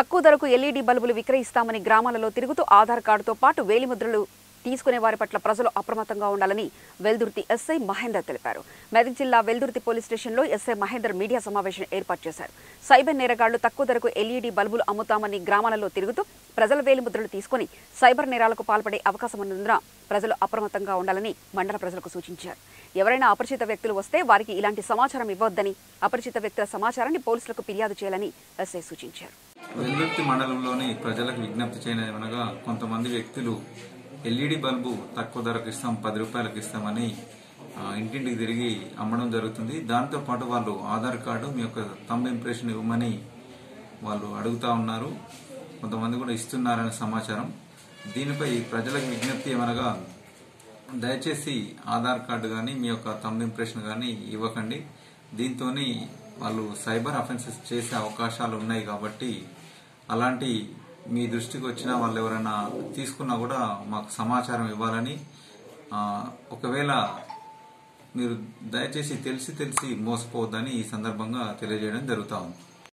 తక్కువ ధరకు ఎల్ఈడీ బల్బులు విక్రయిస్తామని గ్రామాలలో తిరుగుతూ ఆధార్ కార్డుతో పాటు వేలిముద్రలు తీసుకునే వారి పట్ల ప్రజలు అప్రమత్తంగా ఉండాలని వెల్దుర్తి ఎస్ఐ మహేందర్ తెలిపారు మెదక్ జిల్లా వెల్దుర్తి పోలీస్ స్టేషన్లో ఎస్ఐ మహేందర్ మీడియా సమావేశం ఏర్పాటు చేశారు సైబర్ నేరగాళ్లు తక్కువ ధరకు ఎల్ఈడీ బల్బులు అమ్ముతామని గ్రామాలలో తిరుగుతూ ప్రజల వేలిముద్రలు తీసుకుని సైబర్ నేరాలకు పాల్పడే అవకాశం ఉన్నందున ప్రజలు అప్రమత్తంగా ఉండాలని మండల ప్రజలకు సూచించారు ఎవరైనా అపరిచిత వ్యక్తులు వస్తే వారికి ఇలాంటి సమాచారం ఇవ్వొద్దని అపరిచిత వ్యక్తుల సమాచారాన్ని పోలీసులకు ఫిర్యాదు చేయాలని ఎస్ఐ సూచించారు వెల్దుర్తి మండలంలోని ప్రజలకు విజ్ఞప్తి చేయనగా కొంతమంది వ్యక్తులు ఎల్ఈడి బల్బు తక్కువ ధరకు ఇస్తాం పది రూపాయలకు ఇస్తామని ఆ, ఇంటింటికి తిరిగి అమ్మడం జరుగుతుంది దాంతో పాటు వాళ్ళు ఆధార్ కార్డు మీ యొక్క తంబ్ ఇంప్రెషన్ ఇవ్వమని వాళ్ళు అడుగుతా ఉన్నారు కొంతమంది కూడా ఇస్తున్నారనే సమాచారం దీనిపై ప్రజలకు విజ్ఞప్తి ఏమనగా దయచేసి ఆధార్ కార్డు కానీ మీ యొక్క తంబ్ ఇంప్రెషన్ కానీ ఇవ్వకండి దీంతో వాళ్ళు సైబర్ అఫెన్సెస్ చేసే అవకాశాలు ఉన్నాయి కాబట్టి అలాంటి మీ దృష్టికి వచ్చిన వాళ్ళు ఎవరైనా తీసుకున్నా కూడా మాకు సమాచారం ఇవ్వాలని ఆ, ఒకవేళ మీరు దయచేసి తెలిసి తెలిసి మోసపోవద్దని ఈ సందర్భంగా తెలియజేయడం జరుగుతా ఉంది